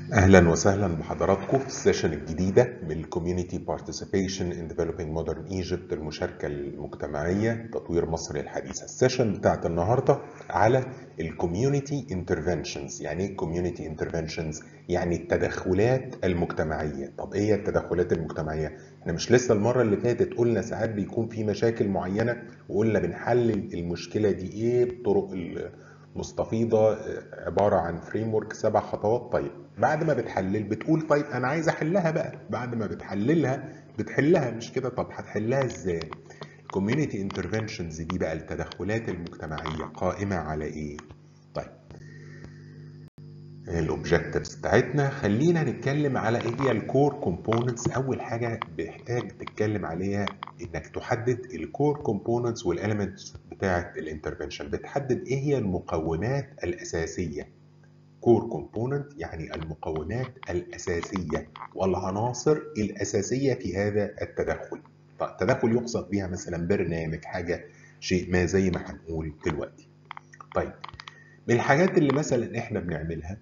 اهلا وسهلا بحضراتكم في السيشن الجديده من الكوميونتي بارتيسيبيشن ان ديفلوبينج مودرن ايجيبت المشاركه المجتمعيه تطوير مصر الحديثه السيشن بتاعت النهارده على الكوميونتي انترفنشنز يعني ايه الكوميونتي انترفنشنز يعني التدخلات المجتمعيه طب ايه هي التدخلات المجتمعيه احنا مش لسه المره اللي فاتت قلنا ساعات بيكون في مشاكل معينه وقلنا بنحلل المشكله دي ايه بطرق مستفيضه عباره عن فريم ورك سبع خطوات طيب بعد ما بتحلل بتقول طيب انا عايز احلها بقى بعد ما بتحللها بتحلها مش كده طب هتحلها ازاي الكوميونتي انترفنشنز دي بقى التدخلات المجتمعيه قائمه على ايه طيب الاوبجكتيفز بتاعتنا خلينا نتكلم على ايه هي الكور كومبوننتس اول حاجه بيحتاج تتكلم عليها انك تحدد الكور كومبوننتس والاليمنتس بتاعه الانترفنشن بتحدد ايه هي المقومات الاساسيه كور كومبوننت يعني المقومات الاساسيه والعناصر الاساسيه في هذا التدخل طيب التدخل يقصد بها مثلا برنامج حاجه شيء ما زي ما هنقول دلوقتي طيب من الحاجات اللي مثلا احنا بنعملها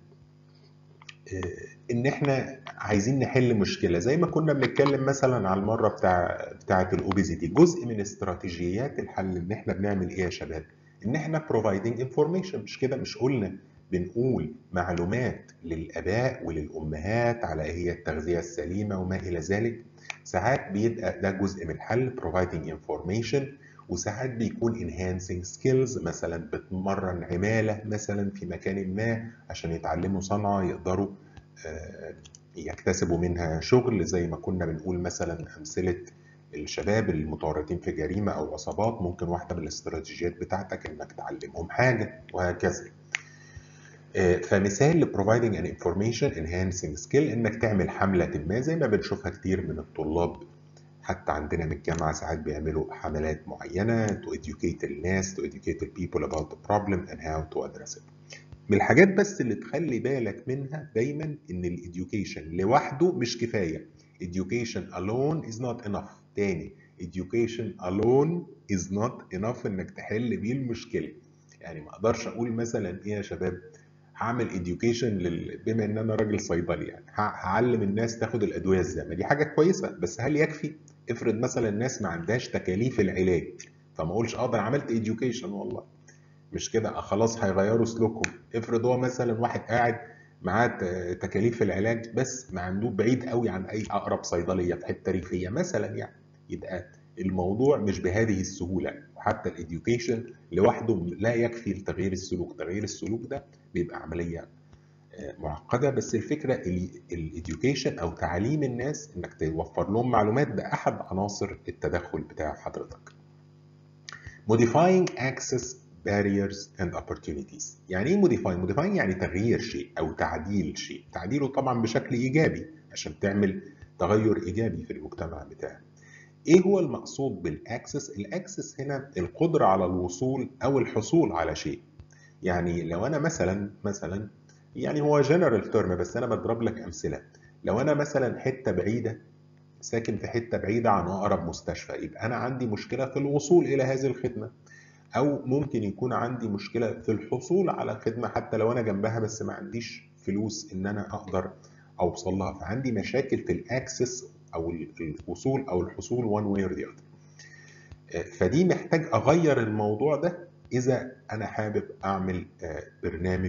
ان احنا عايزين نحل مشكله زي ما كنا بنتكلم مثلا على المره بتاع بتاعه الاوبيزيتي جزء من استراتيجيات الحل ان احنا بنعمل ايه يا شباب ان احنا providing information مش كده مش قلنا بنقول معلومات للاباء وللامهات على ايه هي التغذيه السليمه وما الى ذلك ساعات بيبقى ده جزء من الحل providing information وساعات بيكون enhancing skills مثلا بتمرن عمالة مثلا في مكان ما عشان يتعلموا صنعة يقدروا يكتسبوا منها شغل زي ما كنا بنقول مثلا أمثلة الشباب المتورطين في جريمة أو عصابات ممكن واحدة من الاستراتيجيات بتاعتك إنك تعلمهم حاجة وهكذا فمثال ل providing an information enhancing skill إنك تعمل حملة ما زي ما بنشوفها كتير من الطلاب حتى عندنا من الجامعة ساعات بيعملوا حملات معينة to educate الناس to educate the people about the problem and how to address it. من الحاجات بس اللي تخلي بالك منها دايما ان الاديوكيشن لوحده مش كفاية. education alone is not enough. تاني education alone is not enough انك تحل بيه المشكلة. يعني ما اقدرش اقول مثلا ايه يا شباب هعمل education لل... بما ان انا راجل صيدلي يعني هعلم الناس تاخد الادويه ازاي ما دي حاجه كويسه بس هل يكفي افرض مثلا الناس ما عندهاش تكاليف العلاج فما اقولش اه ده انا عملت education والله مش كده خلاص هيغيروا سلوكهم افرض هو مثلا واحد قاعد معاه تكاليف العلاج بس ما عنده بعيد قوي عن اي اقرب صيدليه في حته ريفيه مثلا يعني يبقى الموضوع مش بهذه السهوله وحتى الاديوكيشن لوحده لا يكفي لتغيير السلوك تغيير السلوك ده بيبقى عمليه معقده بس الفكره الاديوكيشن او تعليم الناس انك توفر لهم معلومات ده احد عناصر التدخل بتاع حضرتك modifying access barriers and opportunities يعني ايه modifying modifying يعني تغيير شيء او تعديل شيء تعديله طبعا بشكل ايجابي عشان تعمل تغير ايجابي في المجتمع بتاعك ايه هو المقصود بالاكسس الاكسس هنا القدره على الوصول او الحصول على شيء يعني لو انا مثلا مثلا يعني هو جنرال تيرم بس انا بضرب لك امثله لو انا مثلا حته بعيده ساكن في حته بعيده عن اقرب مستشفى يبقى انا عندي مشكله في الوصول الى هذه الخدمه او ممكن يكون عندي مشكله في الحصول على خدمه حتى لو انا جنبها بس ما عنديش فلوس ان انا اقدر اوصل لها فعندي مشاكل في الاكسس او الوصول او الحصول وان واي اور ذا فدي محتاج اغير الموضوع ده اذا انا حابب اعمل برنامج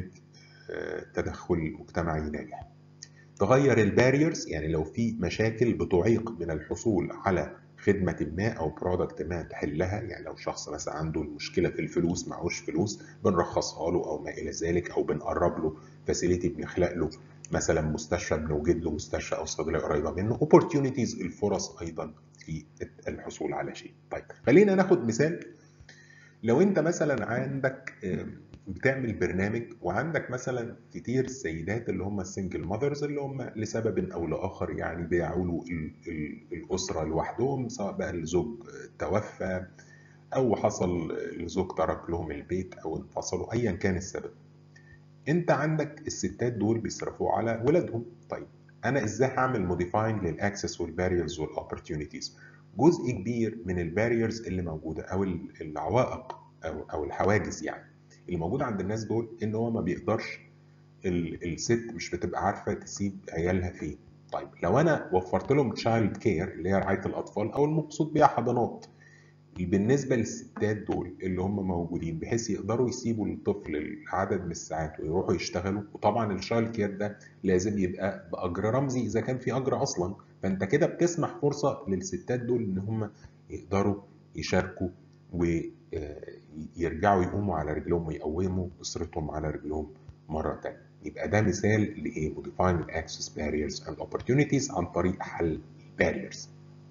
تدخل مجتمعي ناجح تغير الباريرز يعني لو في مشاكل بتعيق من الحصول على خدمة ما أو برودكت ما تحلها يعني لو شخص مثلا عنده المشكلة في الفلوس معهوش فلوس بنرخصها له أو ما إلى ذلك أو بنقرب له فاسيليتي بنخلق له مثلا مستشفى بنوجد له مستشفى أو صيدلية قريبة منه opportunities الفرص أيضا في الحصول على شيء طيب خلينا ناخد مثال لو أنت مثلا عندك بتعمل برنامج وعندك مثلا كتير السيدات اللي هم السنجل ماذرز اللي هم لسبب او لاخر يعني بيعولوا الاسره لوحدهم سواء بقى الزوج توفى او حصل الزوج ترك لهم البيت او انفصلوا ايا كان السبب انت عندك الستات دول بيصرفوا على ولادهم طيب انا ازاي هعمل موديفاينج للاكسس والباريرز والاوبورتيونيتيز جزء كبير من الباريرز اللي موجوده او العوائق او او الحواجز يعني اللي موجوده عند الناس دول ان هو ما بيقدرش ال- الست مش بتبقى عارفه تسيب عيالها فين طيب لو انا وفرت لهم تشايلد كير اللي هي رعايه الاطفال او المقصود بيها حضانات بالنسبه للستات دول اللي هم موجودين بحيث يقدروا يسيبوا الطفل عدد من الساعات ويروحوا يشتغلوا وطبعا الشايلد كير ده لازم يبقى باجر رمزي اذا كان في اجر اصلا فانت كده بتسمح فرصه للستات دول ان هم يقدروا يشاركوا ويرجعوا يقوموا على رجلهم ويقوموا اسرتهم على رجلهم مره تانيه يبقى ده مثال لايه modifying access barriers and opportunities عن طريق حل barriers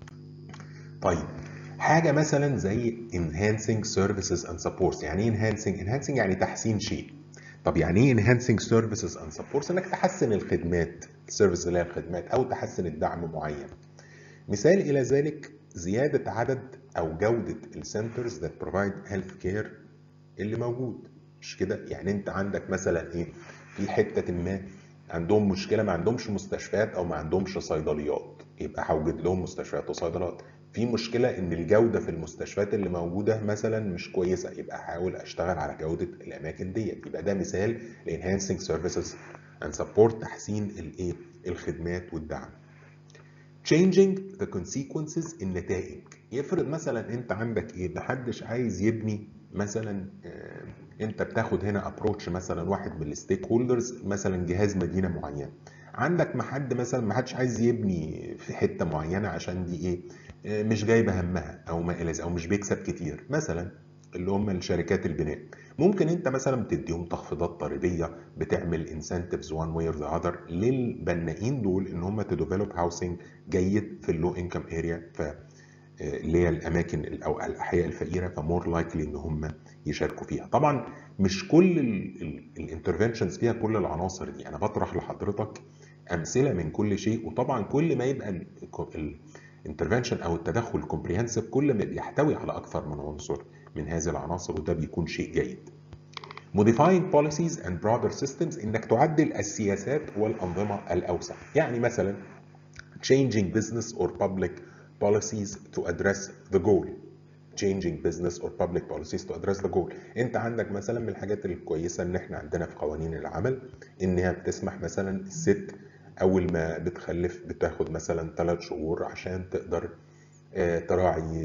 طيب حاجه مثلا زي enhancing services and supports يعني ايه enhancing enhancing يعني تحسين شيء طب يعني ايه enhancing services and supports انك تحسن الخدمات السيرفيس اللي هي الخدمات او تحسن الدعم معين مثال الى ذلك زياده عدد او جوده السنترز that provide health care اللي موجود مش كده يعني انت عندك مثلا ايه في حته ما عندهم مشكله ما عندهمش مستشفيات او ما عندهمش صيدليات يبقى هوجد لهم مستشفيات وصيدليات في مشكله ان الجوده في المستشفيات اللي موجوده مثلا مش كويسه يبقى احاول اشتغل على جوده الاماكن ديت يبقى ده مثال لانهانسنج سيرفيسز اند سبورت تحسين الايه الخدمات والدعم changing the consequences النتائج يفرض مثلا انت عندك ايه محدش عايز يبني مثلا آه، انت بتاخد هنا ابروتش مثلا واحد من الستيك هولدرز مثلا جهاز مدينه معين عندك محد مثلا ما حدش عايز يبني في حته معينه عشان دي ايه آه، مش جايبه همها او ما الى ذلك، او مش بيكسب كتير مثلا اللي هم الشركات البناء ممكن انت مثلا بتديهم تخفيضات ضريبيه بتعمل انسنتفز وان واي اور ذا اذر للبنائين دول ان هم تديفلوب هاوسنج جيد في اللو انكم اريا ف اللي هي الاماكن او الاحياء الفقيره فمور لايكلي ان هم يشاركوا فيها طبعا مش كل الانترفنشنز فيها كل العناصر دي انا بطرح لحضرتك امثله من كل شيء وطبعا كل ما يبقى الانترفنشن او التدخل كومبريهنسيف كل ما بيحتوي على اكثر من عنصر من هذه العناصر وده بيكون شيء جيد modifying policies and broader systems انك تعدل السياسات والانظمه الاوسع يعني مثلا changing business or public policies to address the goal changing business or public policies to address the goal انت عندك مثلا من الحاجات الكويسه ان احنا عندنا في قوانين العمل انها بتسمح مثلا الست اول ما بتخلف بتاخد مثلا ثلاث شهور عشان تقدر آه، تراعي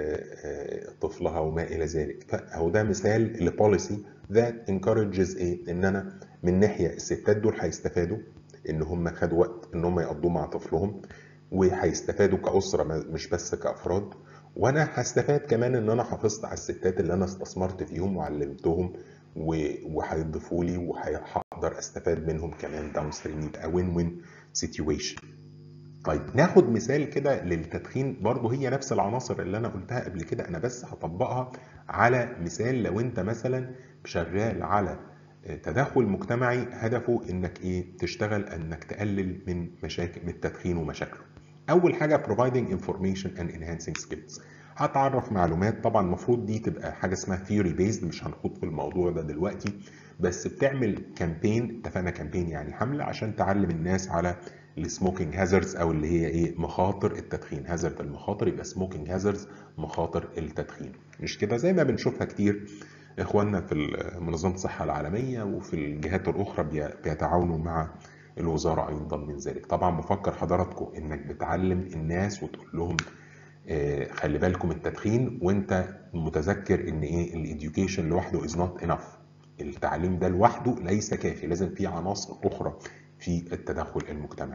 آه، طفلها وما الى ذلك فهو ده مثال لبوليسي that encourages ايه ان انا من ناحيه الستات دول هيستفادوا ان هم خدوا وقت ان هم يقضوه مع طفلهم وهيستفادوا كأسرة ما- مش بس كأفراد وانا هستفاد كمان ان انا حافظت على الستات اللي انا استثمرت فيهم وعلمتهم و- وهيضيفوا لي وهقدر استفاد منهم كمان داون ستريم يبقى وين وين سيتويشن طيب ناخد مثال كده للتدخين برضه هي نفس العناصر اللي انا قلتها قبل كده انا بس هطبقها على مثال لو انت مثلا شغال على تدخل مجتمعي هدفه انك ايه تشتغل انك تقلل من مشاكل من التدخين ومشاكله اول حاجه providing information and enhancing skills هتعرف معلومات طبعا المفروض دي تبقى حاجه اسمها theory based مش هنخوض في الموضوع ده دلوقتي بس بتعمل كامبين اتفقنا كامبين يعني حمله عشان تعلم الناس على السموكينج هازاردز او اللي هي ايه مخاطر التدخين هازارد المخاطر يبقى سموكينج هازاردز مخاطر التدخين مش كده زي ما بنشوفها كتير اخواننا في منظمه الصحه العالميه وفي الجهات الاخرى بي- بيتعاونوا مع الوزاره ايضا من ذلك طبعا بفكر حضراتكم انك بتعلم الناس وتقول لهم آه، خلي بالكم التدخين وانت متذكر ان ايه الاديوكيشن لوحده از نوت انف التعليم ده لوحده ليس كافي لازم في عناصر اخرى في التدخل المجتمعي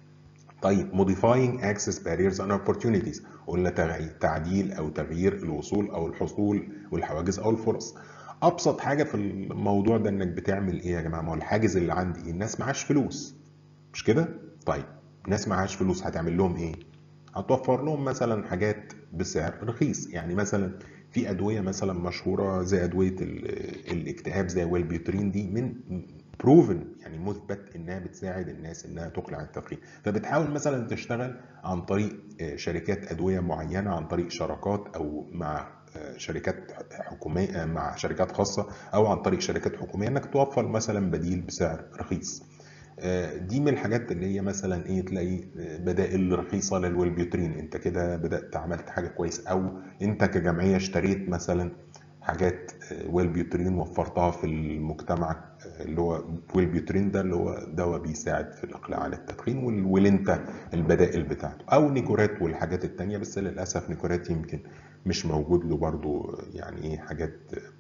طيب modifying access barriers and opportunities قلنا تغي- تعديل او تغيير الوصول او الحصول والحواجز او الفرص ابسط حاجه في الموضوع ده انك بتعمل ايه يا جماعه ما هو الحاجز اللي عندي ايه الناس معاش فلوس مش كده طيب الناس معاش فلوس هتعمل لهم ايه هتوفر لهم مثلا حاجات بسعر رخيص يعني مثلا في ادويه مثلا مشهوره زي ادويه ال- الاكتئاب زي والبيوترين دي من بروفن يعني مثبت انها بتساعد الناس انها تقلع عن التدخين فبتحاول مثلا تشتغل عن طريق آه، شركات ادويه معينه عن طريق شراكات او مع آه، شركات حكوميه آه، مع شركات خاصه او عن طريق شركات حكوميه انك توفر مثلا بديل بسعر رخيص آه، دي من الحاجات اللي هي مثلا ايه تلاقي آه، بدائل رخيصه للوالبيوترين انت كده بدات عملت حاجه كويس او انت كجمعيه اشتريت مثلا حاجات والبيوترين وفرتها في المجتمع اللي هو والبيوترين ده اللي هو دواء بيساعد في الاقلاع عن التدخين والولينتا البدائل بتاعته او نيكورات والحاجات التانية بس للاسف نيكورات يمكن مش موجود له برضو يعني ايه حاجات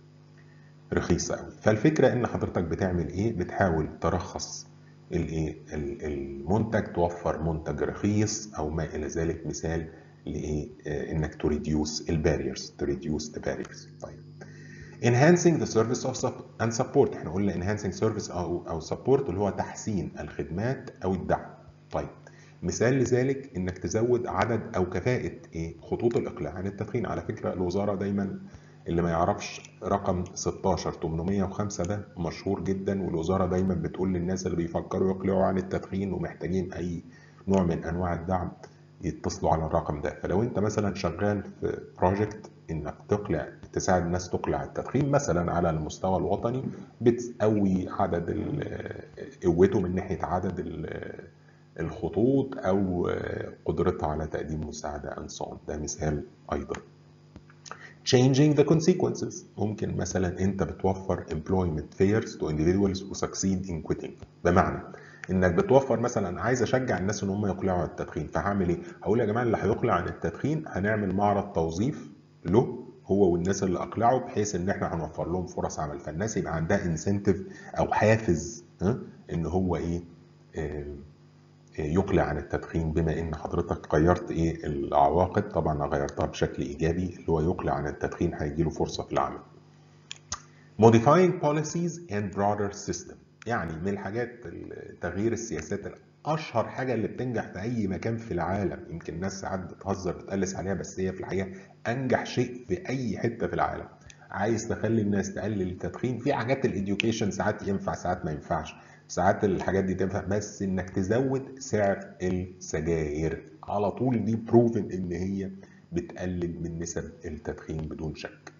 رخيصه قوي فالفكره ان حضرتك بتعمل ايه بتحاول ترخص الايه المنتج توفر منتج رخيص او ما الى ذلك مثال لايه انك تريديوس الباريرز تريديوس ذا باريرز طيب enhancing the service of and support احنا قلنا enhancing service او او support اللي هو تحسين الخدمات او الدعم طيب مثال لذلك انك تزود عدد او كفاءه ايه خطوط الاقلاع عن التدخين على فكره الوزاره دايما اللي ما يعرفش رقم 16 805 ده مشهور جدا والوزاره دايما بتقول للناس اللي بيفكروا يقلعوا عن التدخين ومحتاجين اي نوع من انواع الدعم يتصلوا على الرقم ده فلو انت مثلا شغال في بروجكت انك تقلع تساعد الناس تقلع التدخين مثلا على المستوى الوطني بتقوي عدد قوته من ناحيه عدد الخطوط او قدرتها على تقديم مساعده انصان ده مثال ايضا changing the consequences ممكن مثلا انت بتوفر employment fairs to individuals who succeed in quitting بمعنى انك بتوفر مثلا عايز اشجع الناس ان هم يقلعوا عن التدخين فهعمل ايه؟ هقول يا جماعه اللي هيقلع عن التدخين هنعمل معرض توظيف له هو والناس اللي اقلعوا بحيث ان احنا هنوفر لهم فرص عمل فالناس يبقى عندها انسنتيف او حافز ها ان هو ايه آه يقلع عن التدخين بما ان حضرتك غيرت ايه العواقب طبعا غيرتها بشكل ايجابي اللي هو يقلع عن التدخين هيجي له فرصه في العمل. modifying policies and broader system يعني من الحاجات تغيير السياسات اشهر حاجه اللي بتنجح في اي مكان في العالم يمكن الناس ساعات بتهزر بتقلس عليها بس هي في الحقيقه انجح شيء في اي حته في العالم عايز تخلي الناس تقلل التدخين في حاجات الاديوكيشن ساعات ينفع ساعات ما ينفعش ساعات الحاجات دي تنفع بس انك تزود سعر السجاير على طول دي بروفن ان هي بتقلل من نسب التدخين بدون شك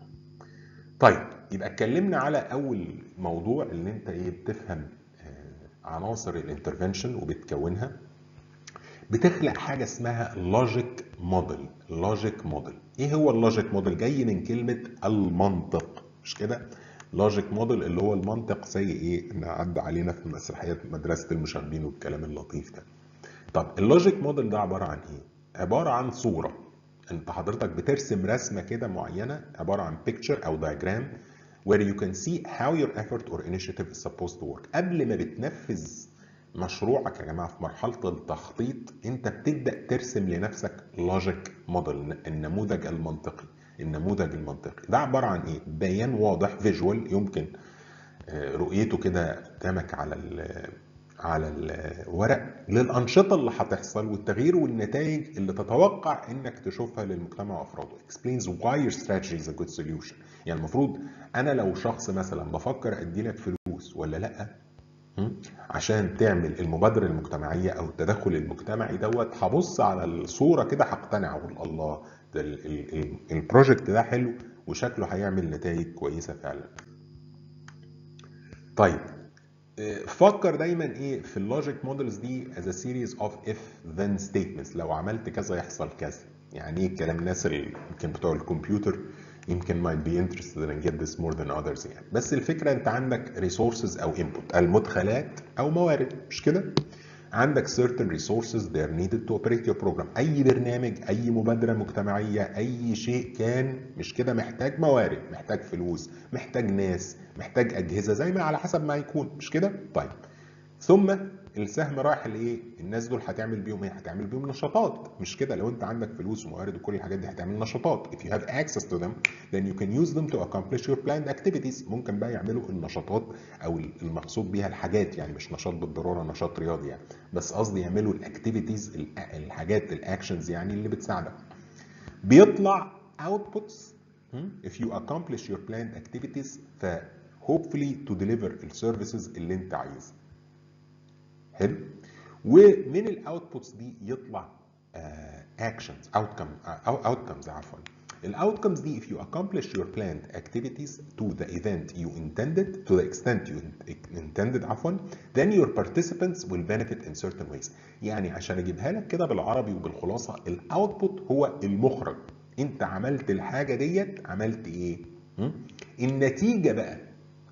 طيب يبقى اتكلمنا على اول موضوع ان انت ايه بتفهم عناصر الانترفنشن وبتكونها بتخلق حاجه اسمها لوجيك موديل لوجيك موديل ايه هو اللوجيك موديل جاي من كلمه المنطق مش كده لوجيك موديل اللي هو المنطق زي ايه ان عدى علينا في مسرحيات مدرسه المشاغبين والكلام اللطيف ده طب اللوجيك موديل ده عباره عن ايه عباره عن صوره انت حضرتك بترسم رسمه كده معينه عباره عن picture او diagram where you can see how your effort or initiative is supposed to work قبل ما بتنفذ مشروعك يا جماعه في مرحله التخطيط انت بتبدا ترسم لنفسك لوجيك موديل النموذج المنطقي النموذج المنطقي ده عباره عن ايه بيان واضح فيجوال يمكن رؤيته كده قدامك على على الورق للانشطه اللي هتحصل والتغيير والنتائج اللي تتوقع انك تشوفها للمجتمع وافراده explains why your strategy is a good solution يعني المفروض انا لو شخص مثلا بفكر ادي لك فلوس ولا لا عشان تعمل المبادره المجتمعيه او التدخل المجتمعي دوت هبص على الصوره كده هقتنع اقول الله ده البروجكت ده حلو وشكله هيعمل نتائج كويسه فعلا طيب فكر دايما ايه في اللوجيك مودلز دي as a series of if then statements لو عملت كذا يحصل كذا يعني ايه الكلام الناس اللي يمكن بتوع الكمبيوتر يمكن might be interested in get this more than others يعني بس الفكره انت عندك resources او input المدخلات او موارد مش كده عندك certain resources they are needed to operate your program اي برنامج اي مبادره مجتمعيه اي شيء كان مش كده محتاج موارد محتاج فلوس محتاج ناس محتاج اجهزه زي ما على حسب ما يكون مش كده طيب ثم السهم رايح لايه الناس دول هتعمل بيهم ايه هتعمل بيهم نشاطات مش كده لو انت عندك فلوس وموارد وكل الحاجات دي هتعمل نشاطات if you have access to them then you can use them to accomplish your planned activities ممكن بقى يعملوا النشاطات او المقصود بيها الحاجات يعني مش نشاط بالضروره نشاط رياضي يعني بس قصدي يعملوا الاكتيفيتيز الحاجات الاكشنز يعني اللي بتساعدك بيطلع outputs if you accomplish your planned activities ف hopefully to deliver السيرفيسز اللي انت عايزها حلو ومن الاوتبوتس دي يطلع اكشنز اوتكم اوتكمز عفوا الاوتكمز دي if you accomplish your planned activities to the event you intended to the extent you intended عفوا then your participants will benefit in certain ways يعني عشان اجيبها لك كده بالعربي وبالخلاصه الاوتبوت هو المخرج انت عملت الحاجه ديت عملت ايه النتيجه بقى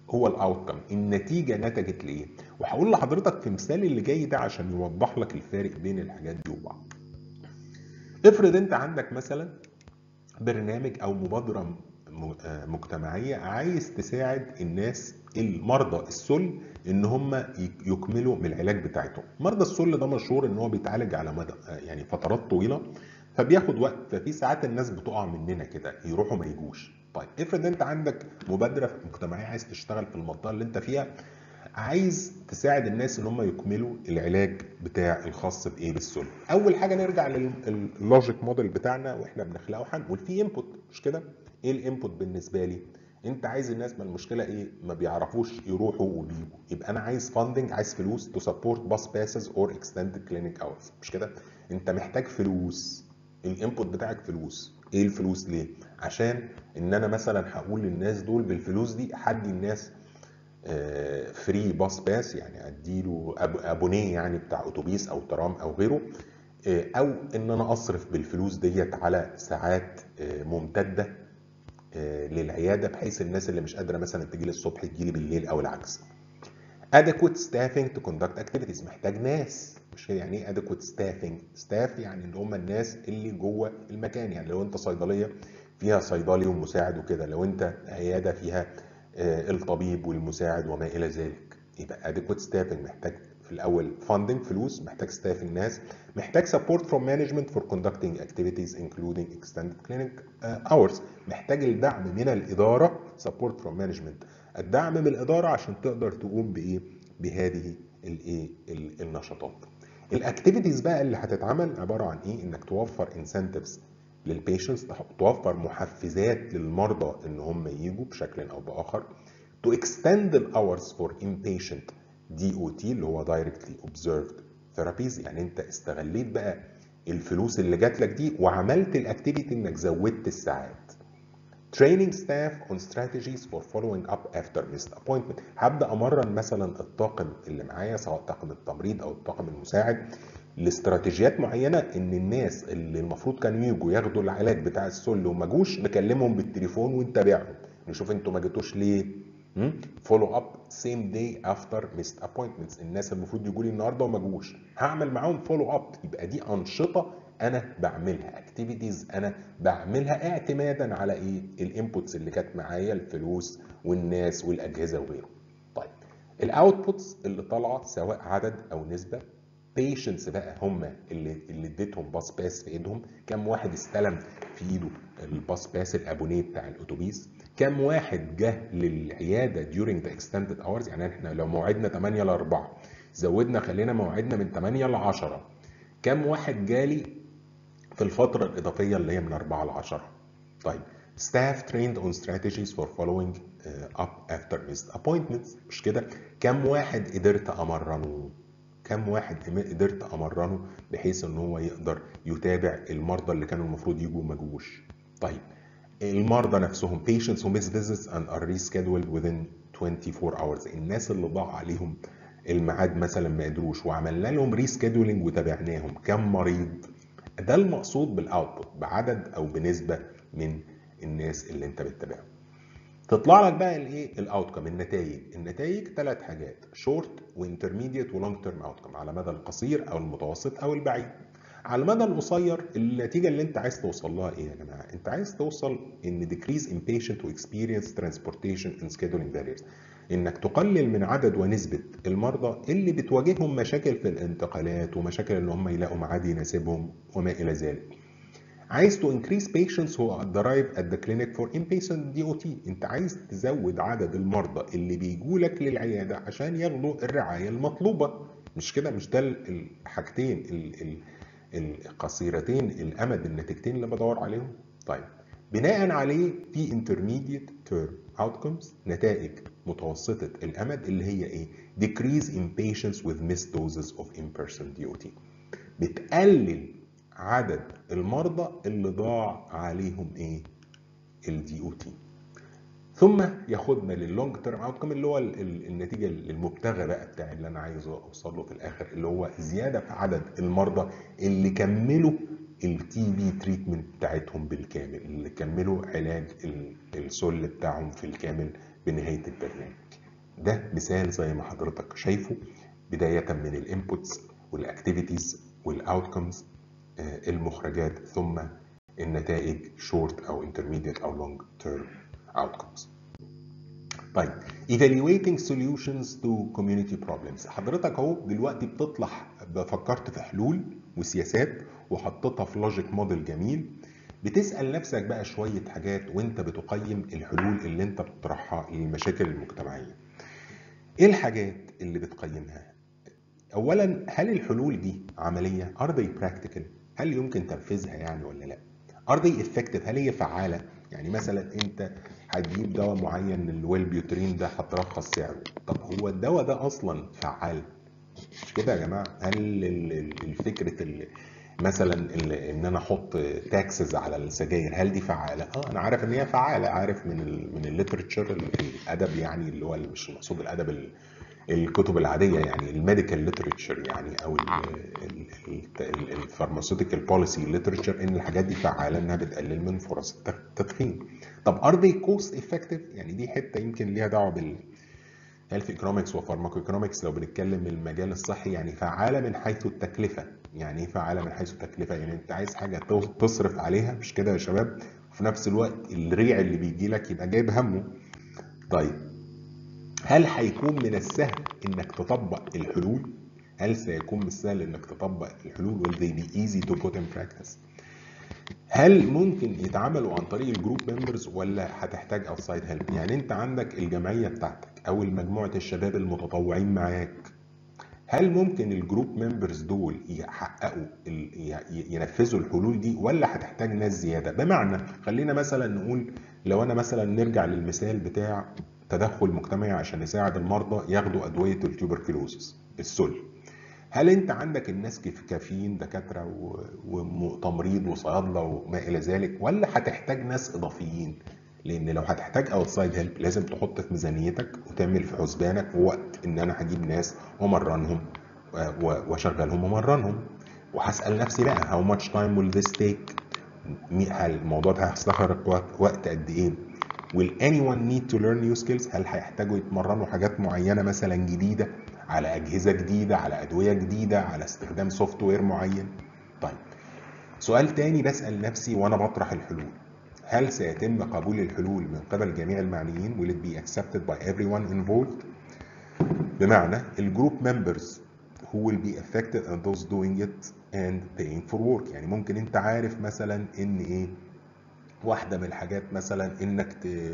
هو الاوتكم النتيجه نتجت لايه وهقول لحضرتك في مثال اللي جاي ده عشان يوضح لك الفارق بين الحاجات دي وبعض افرض انت عندك مثلا برنامج او مبادره مجتمعيه عايز تساعد الناس المرضى السل ان هم يكملوا من العلاج بتاعتهم مرضى السل ده مشهور ان هو بيتعالج على مدى يعني فترات طويله فبياخد وقت ففي ساعات الناس بتقع مننا كده يروحوا ما يجوش طيب افرض انت عندك مبادره مجتمعيه عايز تشتغل في المنطقه اللي انت فيها عايز تساعد الناس ان هم يكملوا العلاج بتاع الخاص بايه بالسل اول حاجه نرجع لللوجيك موديل بتاعنا واحنا بنخلقه هنقول في انبوت مش كده ايه الانبوت بالنسبه لي انت عايز الناس ما المشكله ايه ما بيعرفوش يروحوا ويجوا يبقى انا عايز فاندنج عايز فلوس تو سبورت باس باسز اور اكستندد كلينيك اورز مش كده انت محتاج فلوس الانبوت بتاعك فلوس ايه الفلوس ليه عشان ان انا مثلا هقول للناس دول بالفلوس دي هدي الناس فري باس باس يعني اديله ابونيه يعني بتاع اتوبيس او ترام او غيره او ان انا اصرف بالفلوس ديت على ساعات ممتده للعياده بحيث الناس اللي مش قادره مثلا تجي لي الصبح تجي لي بالليل او العكس adequate staffing to conduct activities محتاج ناس مش كده يعني ايه adequate staffing staff يعني اللي هم الناس اللي جوه المكان يعني لو انت صيدليه فيها صيدلي ومساعد وكده لو انت عياده فيها الطبيب والمساعد وما الى ذلك يبقى adequate staffing محتاج في الاول funding فلوس محتاج staffing ناس محتاج support from management for conducting activities including extended clinic hours محتاج الدعم من الاداره support from management الدعم من الاداره عشان تقدر تقوم بايه بهذه الايه النشاطات الاكتيفيتيز بقى اللي هتتعمل عباره عن ايه انك توفر انسنتفز للبيشنتس توفر محفزات للمرضى ان هم يجوا بشكل او باخر to extend the hours for inpatient DOT اللي هو directly observed therapies يعني انت استغليت بقى الفلوس اللي جات لك دي وعملت الاكتيفيتي انك زودت الساعات training staff on strategies for following up after missed appointment هبدا امرن مثلا الطاقم اللي معايا سواء طاقم التمريض او الطاقم المساعد لاستراتيجيات معينه ان الناس اللي المفروض كانوا يجوا ياخدوا العلاج بتاع السل وما جوش نكلمهم بالتليفون ونتابعهم نشوف انتوا ما جيتوش ليه فولو اب سيم داي افتر ميست ابوينتمنتس الناس المفروض يجوا لي النهارده وما جوش هعمل معاهم فولو اب يبقى دي انشطه انا بعملها اكتيفيتيز انا بعملها اعتمادا على ايه الانبوتس اللي كانت معايا الفلوس والناس والاجهزه وغيره طيب الاوتبوتس اللي طالعه سواء عدد او نسبه بيشنتس بقى هم اللي اللي اديتهم باس باس في ايدهم كم واحد استلم في ايده الباس باس الابونيه بتاع الاتوبيس كم واحد جه للعياده during the extended hours يعني احنا لو موعدنا 8 ل 4 زودنا خلينا موعدنا من 8 ل 10 كم واحد جالي في الفترة الإضافية اللي هي من 4 ل 10 طيب staff trained on strategies for following uh, up after missed appointments مش كده كم واحد قدرت أمرنه كم واحد قدرت أمرنه بحيث إن هو يقدر يتابع المرضى اللي كانوا المفروض يجوا ما جوش طيب المرضى نفسهم patients who miss visits and are rescheduled within 24 hours الناس اللي ضاع عليهم الميعاد مثلا ما قدروش وعملنا لهم ريسكيدولينج وتابعناهم كم مريض ده المقصود بالاوتبوت بعدد او بنسبه من الناس اللي انت بتتابعهم تطلع لك بقى الايه الاوتكم النتائج النتائج ثلاث حاجات شورت وانترميديت ولونج تيرم اوتكم على المدى القصير او المتوسط او البعيد على المدى القصير النتيجة اللي انت عايز توصل لها ايه يا جماعة؟ انت عايز توصل ان decrease in patient to experience transportation and scheduling barriers انك تقلل من عدد ونسبة المرضى اللي بتواجههم مشاكل في الانتقالات ومشاكل ان هم يلاقوا ميعاد يناسبهم وما الى ذلك. عايز to increase patients who arrive at the clinic for inpatient DOT انت عايز تزود عدد المرضى اللي بيجوا لك للعيادة عشان ياخدوا الرعاية المطلوبة مش كده مش ده الحاجتين القصيرتين الامد النتيجتين اللي بدور عليهم طيب بناء عليه في intermediate term outcomes نتائج متوسطة الأمد اللي هي إيه؟ decrease in patients with missed doses of in-person DOT بتقلل عدد المرضى اللي ضاع عليهم إيه؟ ال DOT ثم ياخدنا لللونج تيرم اوتكم اللي هو النتيجه المبتغى بقى بتاع اللي انا عايز اوصل له في الاخر اللي هو زياده في عدد المرضى اللي كملوا التي بي تريتمنت بتاعتهم بالكامل اللي كملوا علاج السل بتاعهم في الكامل بنهايه البرنامج ده مثال زي ما حضرتك شايفه بداية من الانبوتس والاكتيفيتيز والاوتكمز المخرجات ثم النتائج short او intermediate او long term outcomes. طيب evaluating solutions to community problems حضرتك اهو دلوقتي بتطلع فكرت في حلول وسياسات وحطيتها في لوجيك موديل جميل بتسأل نفسك بقى شوية حاجات وانت بتقيم الحلول اللي انت بتطرحها للمشاكل المجتمعية ايه الحاجات اللي بتقيمها اولا هل الحلول دي عملية are they practical هل يمكن تنفيذها يعني ولا لا are they effective هل هي فعالة يعني مثلا انت هتجيب دواء معين الويل بيوترين ده هترخص سعره طب هو الدواء ده اصلا فعال مش كده يا جماعه هل الفكره مثلا ان انا احط تاكسز على السجاير هل دي فعاله اه انا عارف ان هي فعاله عارف من ال من الليترتشر الادب يعني اللي هو مش المقصود الادب الكتب العاديه يعني الميديكال ليترتشر يعني او الفارماسيوتيكال بوليسي ليترتشر ان الحاجات دي فعاله انها بتقلل من فرص التدخين طب ار they كوست افكتيف يعني دي حته يمكن ليها دعوه بال هيلث ايكونومكس وفارماكو ايكونومكس لو بنتكلم من المجال الصحي يعني فعاله من حيث التكلفه يعني ايه فعاله من حيث التكلفه يعني انت عايز حاجه تصرف عليها مش كده يا شباب وفي نفس الوقت الريع اللي بيجي لك يبقى جايب همه طيب هل هيكون من السهل انك تطبق الحلول هل سيكون من السهل انك تطبق الحلول will they be easy to put in practice هل ممكن يتعملوا عن طريق الجروب ممبرز ولا هتحتاج اوتسايد هيلب يعني انت عندك الجمعيه بتاعتك او مجموعه الشباب المتطوعين معاك هل ممكن الجروب ممبرز دول يحققوا ينفذوا الحلول دي ولا هتحتاج ناس زياده بمعنى خلينا مثلا نقول لو انا مثلا نرجع للمثال بتاع تدخل مجتمعي عشان يساعد المرضى ياخدوا ادويه التوبركلوزس السل هل انت عندك الناس كافيين دكاتره وتمريض وصيادله وما الى ذلك ولا هتحتاج ناس اضافيين لان لو هتحتاج اوتسايد هيلب لازم تحط في ميزانيتك وتعمل في حسبانك وقت ان انا هجيب ناس وامرنهم واشغلهم وامرنهم وهسال نفسي بقى هاو ماتش تايم ويل ذس تيك هل الموضوع ده هيستغرق وقت قد ايه will anyone need to learn new skills هل هيحتاجوا يتمرنوا حاجات معينه مثلا جديده على اجهزه جديده على ادويه جديده على استخدام سوفت وير معين طيب سؤال تاني بسال نفسي وانا بطرح الحلول هل سيتم قبول الحلول من قبل جميع المعنيين will it be accepted by everyone involved بمعنى الجروب members who will be affected and those doing it and paying for work يعني ممكن انت عارف مثلا ان ايه واحده من الحاجات مثلا انك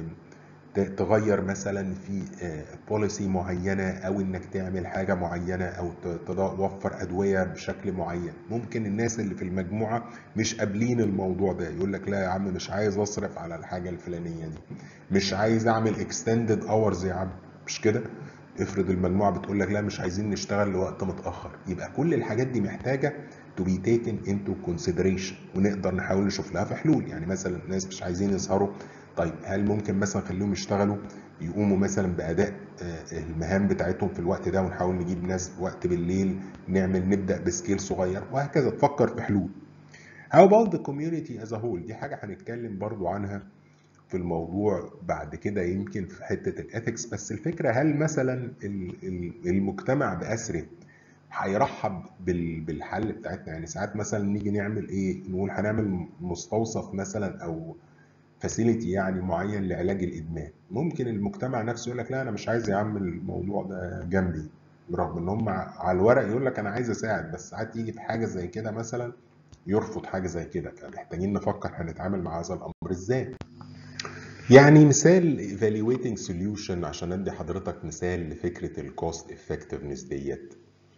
تغير مثلا في بوليسي معينه او انك تعمل حاجه معينه او توفر ادويه بشكل معين ممكن الناس اللي في المجموعه مش قابلين الموضوع ده يقول لك لا يا عم مش عايز اصرف على الحاجه الفلانيه دي مش عايز اعمل اكستندد اورز يا عم مش كده افرض المجموعه بتقول لك لا مش عايزين نشتغل لوقت متاخر يبقى كل الحاجات دي محتاجه to be taken into consideration ونقدر نحاول نشوف لها في حلول يعني مثلا الناس مش عايزين يسهروا طيب هل ممكن مثلا نخليهم يشتغلوا يقوموا مثلا باداء المهام بتاعتهم في الوقت ده ونحاول نجيب ناس وقت بالليل نعمل نبدا بسكيل صغير وهكذا تفكر في حلول How about the community as a whole دي حاجه هنتكلم برضو عنها في الموضوع بعد كده يمكن في حته الاثكس بس الفكره هل مثلا المجتمع باسره هيرحب بالحل بتاعتنا يعني ساعات مثلا نيجي نعمل ايه نقول هنعمل مستوصف مثلا او فاسيلتي يعني معين لعلاج الادمان ممكن المجتمع نفسه يقول لك لا انا مش عايز يا عم الموضوع ده جنبي برغم ان هم على الورق يقول لك انا عايز اساعد بس ساعات يجي في حاجه زي كده مثلا يرفض حاجه زي كده فمحتاجين نفكر هنتعامل مع هذا الامر ازاي يعني مثال evaluating solution عشان ادي حضرتك مثال لفكره الكوست افكتفنس ديت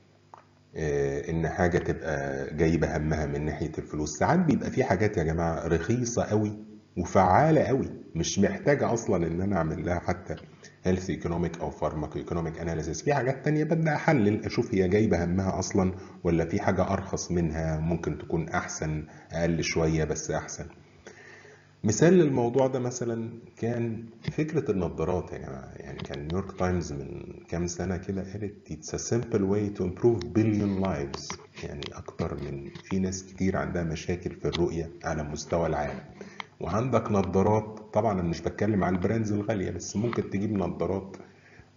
ان حاجه تبقى جايبه همها من ناحيه الفلوس ساعات بيبقى في حاجات يا جماعه رخيصه قوي وفعاله قوي مش محتاجه اصلا ان انا اعمل لها حتى هيلث ايكونوميك او فارماكو ايكونوميك اناليسيس في حاجات تانية ببدا احلل اشوف هي جايبه همها اصلا ولا في حاجه ارخص منها ممكن تكون احسن اقل شويه بس احسن مثال للموضوع ده مثلا كان فكرة النظارات يا جماعة يعني كان نيويورك تايمز من كام سنة كده قالت it's a simple way to improve billion lives يعني أكتر من في ناس كتير عندها مشاكل في الرؤية على مستوى العالم وعندك نظارات طبعا أنا مش بتكلم على البراندز الغالية بس ممكن تجيب نظارات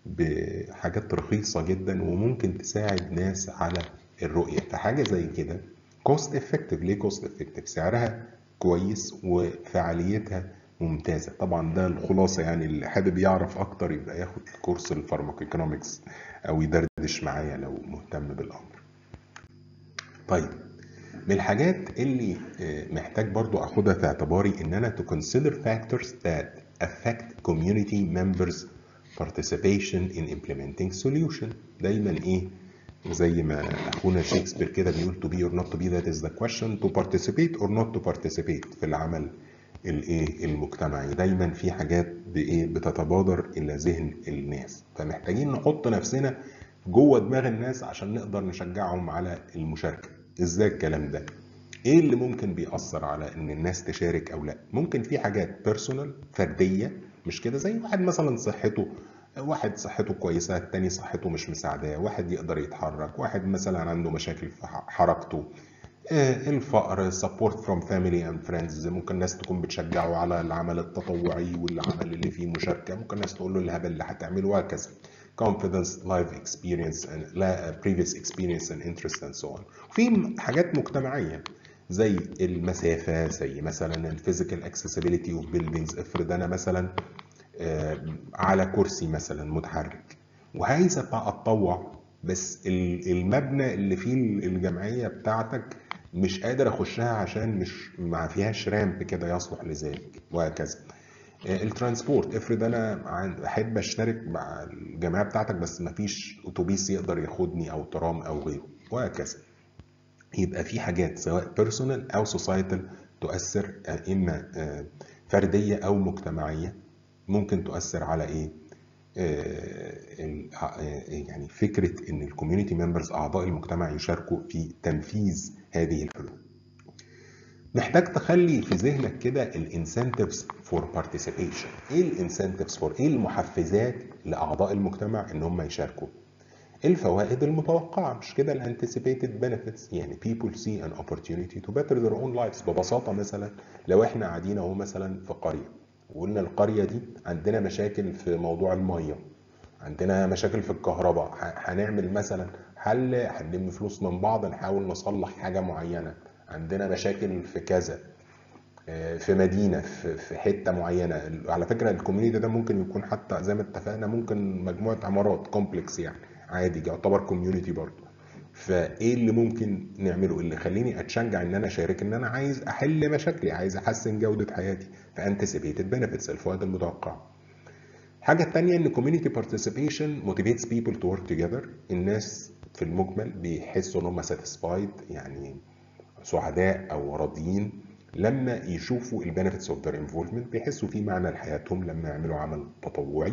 بحاجات رخيصة جدا وممكن تساعد ناس على الرؤية فحاجة زي كده كوست افكتيف ليه كوست افكتيف سعرها كويس وفعاليتها ممتازة طبعا ده الخلاصة يعني اللي حابب يعرف اكتر يبقى ياخد كورس الفارماكويكونومكس او يدردش معايا لو مهتم بالامر طيب من الحاجات اللي محتاج برضو اخدها في اعتباري ان انا to consider factors that affect community members participation in implementing solution dايما ايه زي ما اخونا شكسبير كده بيقول to be or not to be that is the question to participate or not to participate في العمل الايه المجتمعي دايما في حاجات بايه بتتبادر الى ذهن الناس فمحتاجين نحط نفسنا جوه دماغ الناس عشان نقدر نشجعهم على المشاركه ازاي الكلام ده ايه اللي ممكن بيأثر على ان الناس تشارك او لا ممكن في حاجات بيرسونال فرديه مش كده زي واحد مثلا صحته واحد صحته كويسه التاني صحته مش مساعداه واحد يقدر يتحرك واحد مثلا عنده مشاكل في حركته الفقر support from family and friends ممكن ناس تكون بتشجعه على العمل التطوعي والعمل اللي فيه مشاركه ممكن ناس تقول له الهبل اللي هتعمله وهكذا confidence life experience and لا previous experience and interest and so on في حاجات مجتمعيه زي المسافه زي مثلا الفيزيكال accessibility of buildings افرض انا مثلا على كرسي مثلا متحرك وعايز ابقى اتطوع بس المبنى اللي فيه الجمعيه بتاعتك مش قادر اخشها عشان مش ما فيهاش رامب كده يصلح لذلك وهكذا الترانسبورت افرض انا احب اشترك مع الجماعه بتاعتك بس ما فيش اتوبيس يقدر ياخدني او ترام او غيره وهكذا يبقى في حاجات سواء بيرسونال او سوسايتال تؤثر اما فرديه او مجتمعيه ممكن تؤثر على ايه يعني فكره ان الكوميونتي ممبرز اعضاء المجتمع يشاركوا في تنفيذ هذه الحلول محتاج تخلي في ذهنك كده الانسنتفز فور بارتيسيبيشن ايه الانسنتفز فور ايه المحفزات لاعضاء المجتمع ان هم يشاركوا الفوائد المتوقعه مش كده الانتسيبيتد بنفيتس يعني people see an opportunity to better their own lives ببساطه مثلا لو احنا قاعدين اهو مثلا في قريه وقلنا القريه دي عندنا مشاكل في موضوع الميه عندنا مشاكل في الكهرباء هنعمل مثلا حل هنلم فلوس من بعض نحاول نصلح حاجه معينه عندنا مشاكل في كذا في مدينه في حته معينه على فكره الكوميونيتي ده ممكن يكون حتى زي ما اتفقنا ممكن مجموعه عمارات كومبلكس يعني عادي يعتبر كوميونيتي برضه فايه اللي ممكن نعمله اللي يخليني اتشجع ان انا اشارك ان انا عايز احل مشاكلي عايز احسن جوده حياتي فانتسيبيتد بنفيتس الفوائد المتوقعه الحاجه الثانيه ان community participation motivates people to work together الناس في المجمل بيحسوا ان هم satisfied يعني سعداء او راضيين لما يشوفوا البنفيتس اوف ذير انفولفمنت بيحسوا في معنى لحياتهم لما يعملوا عمل تطوعي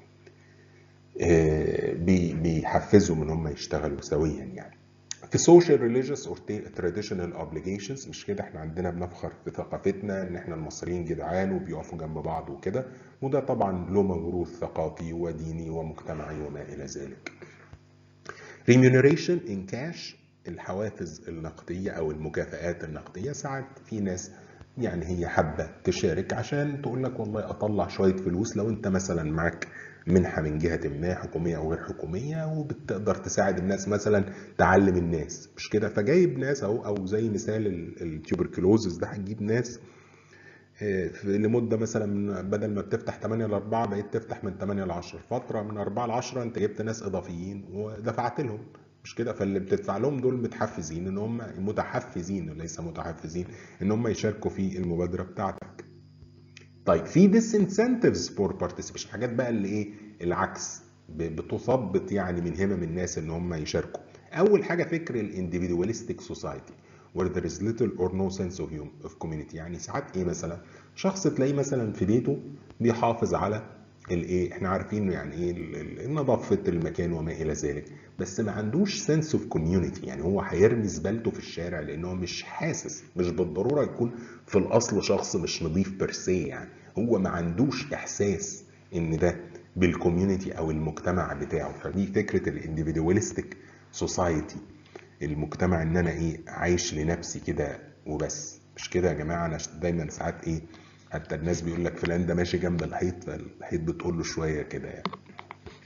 بيحفزهم ان هم يشتغلوا سويا يعني في social religious or traditional obligations مش كده احنا عندنا بنفخر في ثقافتنا ان احنا المصريين جدعان وبيقفوا جنب بعض وكده وده طبعا له موروث ثقافي وديني ومجتمعي وما الى ذلك remuneration in cash الحوافز النقدية أو المكافآت النقدية ساعات في ناس يعني هي حابة تشارك عشان تقول لك والله أطلع شوية فلوس لو أنت مثلا معك منحة من جهة ما حكومية أو غير حكومية وبتقدر تساعد الناس مثلا تعلم الناس مش كده فجايب ناس أو أو زي مثال التيوبركلوزس ده هتجيب ناس لمده مثلا بدل ما بتفتح 8 ل 4 بقيت تفتح من 8 ل 10 فتره من 4 ل 10 انت جبت ناس اضافيين ودفعت لهم مش كده فاللي بتدفع لهم دول متحفزين ان هم متحفزين وليس متحفزين ان هم يشاركوا في المبادره بتاعتك طيب في ديسنسنتيفز فور بارتيسيبيشن حاجات بقى اللي ايه العكس بتثبط يعني من همم الناس ان هم يشاركوا اول حاجه فكر الانديفيدواليستيك سوسايتي where there is little or no sense of, of community يعني ساعات ايه مثلا شخص تلاقيه مثلا في بيته بيحافظ على الايه احنا عارفين يعني ايه نظافه المكان وما الى ذلك بس ما عندوش سنس اوف كوميونتي يعني هو هيرمي زبالته في الشارع لان هو مش حاسس مش بالضروره يكون في الاصل شخص مش نظيف بيرسي يعني هو ما عندوش احساس ان ده بالكوميونتي او المجتمع بتاعه فدي فكره الانديفيدواليستيك سوسايتي المجتمع ان انا ايه عايش لنفسي كده وبس مش كده يا جماعه انا دايما ساعات ايه حتى الناس بيقول لك فلان ده ماشي جنب الحيط فالحيط بتقول له شويه كده يعني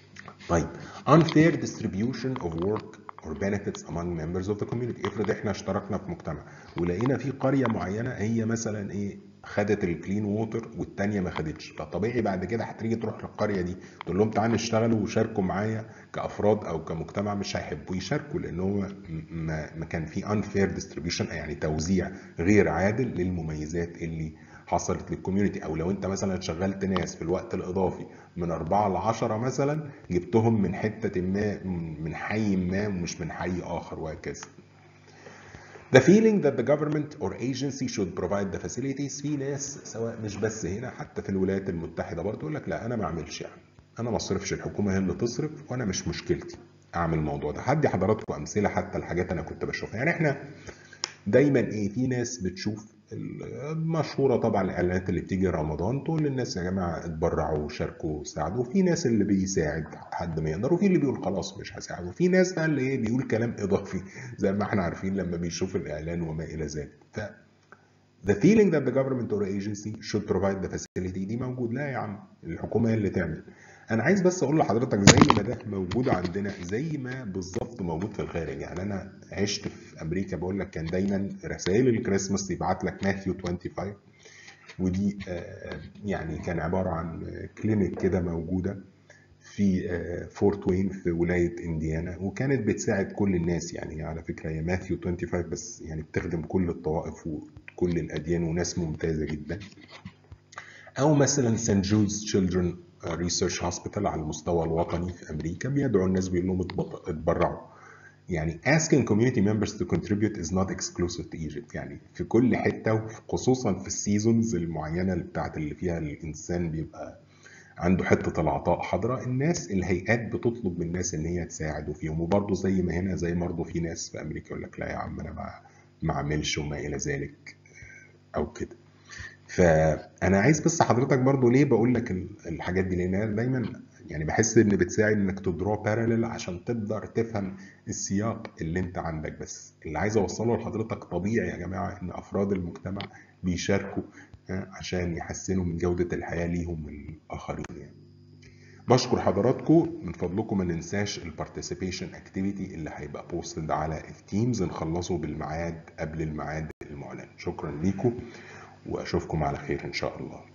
طيب unfair distribution of work or benefits among members of the community افرض احنا اشتركنا في مجتمع ولقينا في قريه معينه هي مثلا ايه خدت الكلين ووتر والتانيه ما خدتش فطبيعي بعد كده هتيجي تروح للقريه دي تقول لهم تعالوا اشتغلوا وشاركوا معايا كافراد او كمجتمع مش هيحبوا يشاركوا لان هو ما, ما كان في unfair distribution يعني توزيع غير عادل للمميزات اللي حصلت للكوميونتي او لو انت مثلا شغلت ناس في الوقت الاضافي من 4 ل 10 مثلا جبتهم من حته ما من حي ما ومش من حي اخر وهكذا The feeling that the government or agency should provide the facilities في ناس سواء مش بس هنا حتى في الولايات المتحدة برضه يقول لك لا أنا ما أعملش يعني أنا ما أصرفش الحكومة هي اللي تصرف وأنا مش مشكلتي أعمل الموضوع ده هدي حضراتكم أمثلة حتى الحاجات أنا كنت بشوفها يعني إحنا دايما إيه في ناس بتشوف المشهورة طبعا الإعلانات اللي بتيجي رمضان تقول للناس يا جماعة اتبرعوا شاركوا ساعدوا في ناس اللي بيساعد حد ما يقدر وفي اللي بيقول خلاص مش هساعد وفي ناس بقى اللي ايه بيقول كلام إضافي زي ما احنا عارفين لما بيشوف الإعلان وما إلى ذلك ف The feeling that the government or agency should provide the facility دي موجود لا يا عم الحكومة هي اللي تعمل انا عايز بس اقول لحضرتك زي ما ده موجود عندنا زي ما بالظبط موجود في الخارج يعني انا عشت في امريكا بقول لك كان دايما رسائل الكريسماس يبعت لك ماثيو 25 ودي يعني كان عباره عن كلينيك كده موجوده في فورت وين في ولايه انديانا وكانت بتساعد كل الناس يعني على فكره هي ماثيو 25 بس يعني بتخدم كل الطوائف وكل الاديان وناس ممتازه جدا او مثلا سان جوز تشيلدرن ريسيرش هوسبيتال على المستوى الوطني في امريكا بيدعو الناس بيقول لهم اتبرعوا يعني asking community members to contribute is not exclusive to Egypt يعني في كل حته وخصوصا في السيزونز المعينه اللي بتاعت اللي فيها الانسان بيبقى عنده حته العطاء حاضره الناس الهيئات بتطلب من الناس ان هي تساعد فيهم وبرضه زي ما هنا زي برضه في ناس في امريكا يقول لك لا يا عم انا ما ما اعملش وما الى ذلك او كده فانا عايز بس حضرتك برضو ليه بقول لك الحاجات دي لان انا دايما يعني بحس ان بتساعد انك تدرو بارلل عشان تقدر تفهم السياق اللي انت عندك بس اللي عايز اوصله لحضرتك طبيعي يا جماعه ان افراد المجتمع بيشاركوا عشان يحسنوا من جوده الحياه ليهم والاخرين يعني. بشكر حضراتكم من فضلكم ما ننساش البارتيسيبيشن اكتيفيتي اللي هيبقى بوستد على التيمز نخلصه بالميعاد قبل الميعاد المعلن شكرا ليكم واشوفكم على خير ان شاء الله